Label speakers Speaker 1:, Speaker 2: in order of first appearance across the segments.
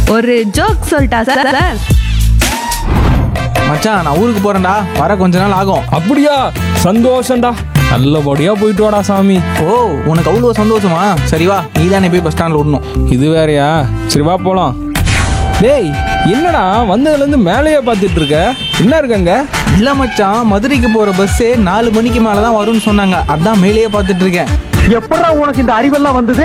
Speaker 1: ஒரு ஜோக் சொல்லிட்டா sir sir
Speaker 2: மச்சான் நான் ஊருக்கு போறேன்டா வர கொஞ்ச நாள் ஆகும்
Speaker 3: அப்படியா சந்தோஷம்டா நல்லபடியா போயிட்டு வாடா சாமி
Speaker 2: ஓ உனக்கு அவ்வளோ சந்தோஷமா சரி வா நீ தானே போய் பஸ் ஸ்டாண்டில் விடணும்
Speaker 3: இது வேறயா சரி வா போலாம் டேய் என்னடா வந்ததுல இருந்து மேலேயே பார்த்துட்டு இருக்க என்ன இருக்கங்க
Speaker 2: இல்லை மச்சான் மதுரைக்கு போகிற பஸ்ஸே நாலு மணிக்கு மேலே தான் வரும்னு சொன்னாங்க அதான் மேலேயே பார்த்துட்டு இருக்கேன்
Speaker 4: எப்படா உனக்கு இந்த அறிவெல்லாம் வந்தது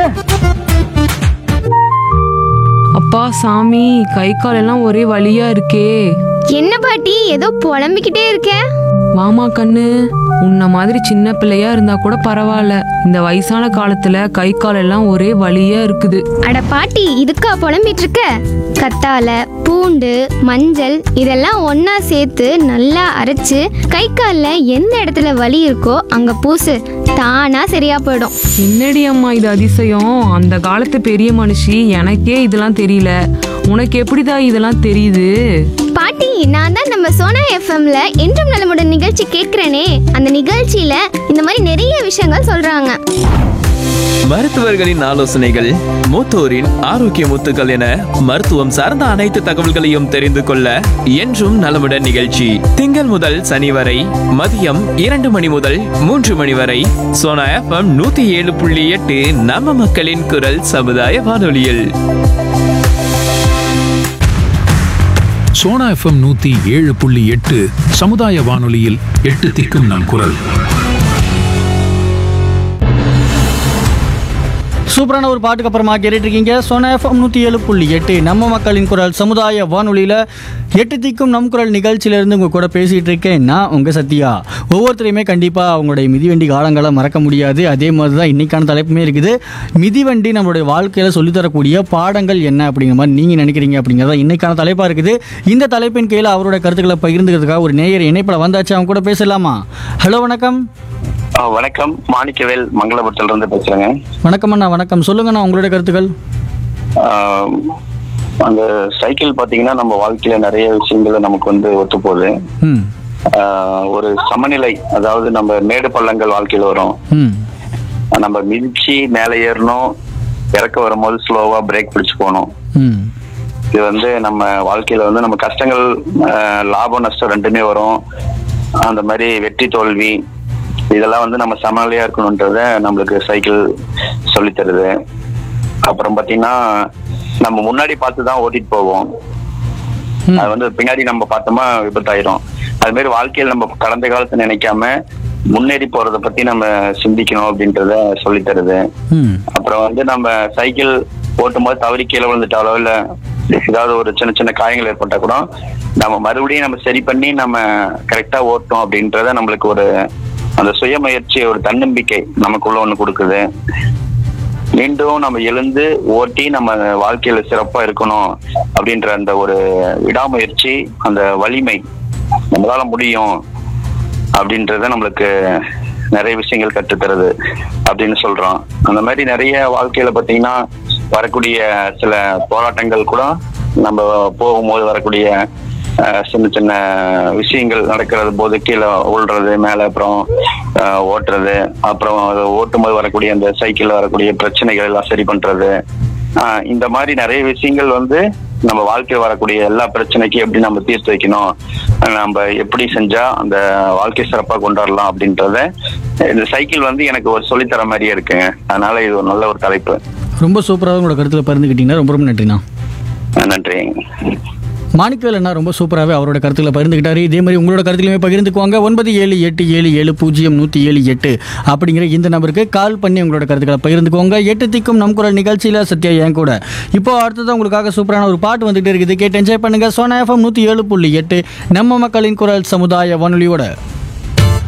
Speaker 1: அப்பா சாமி கை கால் எல்லாம் ஒரே வலியா இருக்கே
Speaker 5: என்ன பாட்டி ஏதோ புலம்பிக்கிட்டே இருக்க
Speaker 1: வாமா கண்ணு உன்ன மாதிரி சின்ன பிள்ளையா இருந்தா கூட பரவாயில்ல இந்த வயசான காலத்துல கை கால் எல்லாம் ஒரே வலியா இருக்குது
Speaker 5: அட பாட்டி இதுக்கா புலம்பிட்டு இருக்க கத்தால பூண்டு மஞ்சள் இதெல்லாம் ஒண்ணா சேர்த்து நல்லா அரைச்சு கை கால்ல எந்த இடத்துல வலி இருக்கோ அங்க பூசு தானா சரியா போயிடும்
Speaker 1: என்னடி அம்மா இது அதிசயம் அந்த காலத்து பெரிய மனுஷி எனக்கே இதெல்லாம் தெரியல உனக்கு எப்படிடா இதெல்லாம் தெரியுது
Speaker 5: பாட்டி நான் தான் நம்ம சோனா எஃப்எம்ல என்றும் நலமுடன் நிகழ்ச்சி கேட்கிறேனே அந்த நிகழ்ச்சியில இந்த மாதிரி நிறைய விஷயங்கள் சொல்றாங்க
Speaker 6: மருத்துவர்களின் ஆலோசனைகள் மூத்தோரின் ஆரோக்கிய முத்துக்கள் என மருத்துவம் சார்ந்த அனைத்து தகவல்களையும் தெரிந்து கொள்ள என்றும் நலமுடன் நிகழ்ச்சி திங்கள் முதல் சனி வரை மதியம் இரண்டு மணி முதல் மூன்று மணி வரை சோனா எஃப்எம் நூத்தி ஏழு புள்ளி எட்டு நம்ம மக்களின் குரல் சமுதாய வானொலியில்
Speaker 7: சோனா எஃப்எம் நூத்தி ஏழு புள்ளி எட்டு சமுதாய வானொலியில் எட்டு திக்கும் நம் குரல்
Speaker 4: சூப்பரான ஒரு பாட்டுக்கு அப்புறமா கேட்டுட்டு இருக்கீங்க சோனா எஃப்எம் நூற்றி ஏழு புள்ளி எட்டு நம்ம மக்களின் குரல் சமுதாய வானொலியில் எட்டு திக்கும் நம் குரல் நிகழ்ச்சியிலேருந்து உங்கள் கூட பேசிகிட்டு இருக்கேன் நான் உங்கள் சத்யா ஒவ்வொருத்தரையுமே கண்டிப்பாக அவங்களுடைய மிதிவண்டி காலங்களை மறக்க முடியாது அதே மாதிரி தான் இன்றைக்கான தலைப்புமே இருக்குது மிதிவண்டி நம்மளுடைய வாழ்க்கையில் சொல்லித்தரக்கூடிய பாடங்கள் என்ன அப்படிங்கிற மாதிரி நீங்கள் நினைக்கிறீங்க அப்படிங்கிறத இன்றைக்கான தலைப்பாக இருக்குது இந்த தலைப்பின் கீழே அவரோட கருத்துக்களை பகிர்ந்துக்கிறதுக்காக ஒரு நேயர் இணைப்பில் வந்தாச்சு அவங்க கூட பேசலாமா ஹலோ வணக்கம்
Speaker 8: ஆ, வணக்கம் மாணிக்கவேல் மங்களபுரத்துல இருந்து பேசுறேங்க
Speaker 4: வணக்கம் அண்ணா வணக்கம் சொல்லுங்கண்ணா உங்களுடைய கருத்துக்கள்
Speaker 8: ஆ, அந்த சைக்கிள் பாத்தீங்கன்னா நம்ம வாழ்க்கையில நிறைய விஷயங்களை நமக்கு வந்து ஒத்து போகுது
Speaker 4: ம்
Speaker 8: ஆ, ஒரு சமநிலை அதாவது நம்ம மேடு பள்ளங்கள் வாழ்க்கையில வரும்
Speaker 4: ம்
Speaker 8: நம்ம மிதிச்சு மேலே ஏறணும் இறக்க வரும்போது ஸ்லோவா பிரேக் பிடிச்சு போகணும்
Speaker 4: ம்
Speaker 8: இது வந்து நம்ம வாழ்க்கையில வந்து நம்ம கஷ்டங்கள் ஆ, லாபம் நஷ்டம் ரெண்டுமே வரும் அந்த மாதிரி வெற்றி தோல்வி இதெல்லாம் வந்து நம்ம சமநிலையா இருக்கணுன்றத நம்மளுக்கு சைக்கிள் சொல்லித் தருது அப்புறம் பாத்தீங்கன்னா நம்ம முன்னாடி பார்த்து தான் ஓட்டிட்டு போவோம்
Speaker 4: ம்.
Speaker 8: அது வந்து பின்னாடி நம்ம பார்த்தோமா விபத்தாயிரும் அது மாதிரி வாழ்க்கையில் நம்ம கடந்த காலத்தை நினைக்காம முன்னேறி போறத பத்தி நம்ம சிந்திக்கணும் அப்படின்றத சொல்லித் தருது
Speaker 4: ம்
Speaker 8: அப்புறம் வந்து நம்ம சைக்கிள் ஓட்டும்போது தவறி கீழே விழுந்துட்டாலோ இல்ல ஏதாவது ஒரு சின்ன சின்ன காயங்கள் ஏற்பட்டா கூட நம்ம மறுபடியும் நம்ம சரி பண்ணி நம்ம கரெக்டா ஓட்டோம் அப்படின்றத நம்மளுக்கு ஒரு அந்த சுயமுயற்சி ஒரு தன்னம்பிக்கை நமக்குள்ள ஒண்ணு கொடுக்குது மீண்டும் நம்ம எழுந்து ஓட்டி நம்ம வாழ்க்கையில சிறப்பா இருக்கணும் அப்படின்ற அந்த ஒரு விடாமுயற்சி அந்த வலிமை நம்மளால முடியும் அப்படின்றத நம்மளுக்கு நிறைய விஷயங்கள் கற்றுத்தருது அப்படின்னு சொல்றோம் அந்த மாதிரி நிறைய வாழ்க்கையில பாத்தீங்கன்னா வரக்கூடிய சில போராட்டங்கள் கூட நம்ம போகும்போது வரக்கூடிய அஹ், சின்ன சின்ன விஷயங்கள் நடக்கிறது போது கீழே உள்றது மேல அப்புறம் அஹ், ஓட்டுறது அப்புறம் அது ஓட்டும்போது வரக்கூடிய அந்த சைக்கிள்ல வரக்கூடிய பிரச்சனைகள் எல்லாம் சரி பண்றது ஆஹ் இந்த மாதிரி நிறைய விஷயங்கள் வந்து நம்ம வாழ்க்கையில் வரக்கூடிய எல்லா பிரச்சனைக்கும் எப்படி நம்ம தீர்த்து வைக்கணும் அஹ் நம்ம எப்படி செஞ்சா அந்த வாழ்க்கை சிறப்பாக கொண்டாடலாம் அப்படின்றத இந்த சைக்கிள் வந்து எனக்கு ஒரு சொல்லித்தர மாதிரியே இருக்குங்க அதனால இது ஒரு நல்ல ஒரு தலைப்பு
Speaker 4: ரொம்ப சூப்பராக உங்களோட கருத்தில் பகிர்ந்துக்கிட்டீங்கன்னா ரொம்ப ரொம்ப நன்றிண்ணா
Speaker 8: அஹ் நன்றி
Speaker 4: மாணிக்கவேல் அண்ணா ரொம்ப சூப்பராகவே அவரோட கருத்துக்களை பகிர்ந்துக்கிட்டாரு இதே மாதிரி உங்களோட கருத்துலையுமே பகிர்ந்துக்குவாங்க ஒன்பது ஏழு எட்டு ஏழு ஏழு பூஜ்ஜியம் நூற்றி ஏழு எட்டு அப்படிங்கிற இந்த நம்பருக்கு கால் பண்ணி உங்களோட கருத்துக்களை பகிர்ந்துக்குவாங்க எட்டு திக்கும் நம் குரல் நிகழ்ச்சியில் சத்யா என் கூட இப்போ அடுத்தது உங்களுக்காக சூப்பரான ஒரு பாட்டு வந்துகிட்டே இருக்குது கேட்டு என்ஜாய் பண்ணுங்க சோனா எஃப்எம் நூற்றி ஏழு புள்ளி எட்டு நம்ம மக்களின் குரல் சமுதாய வானொலியோட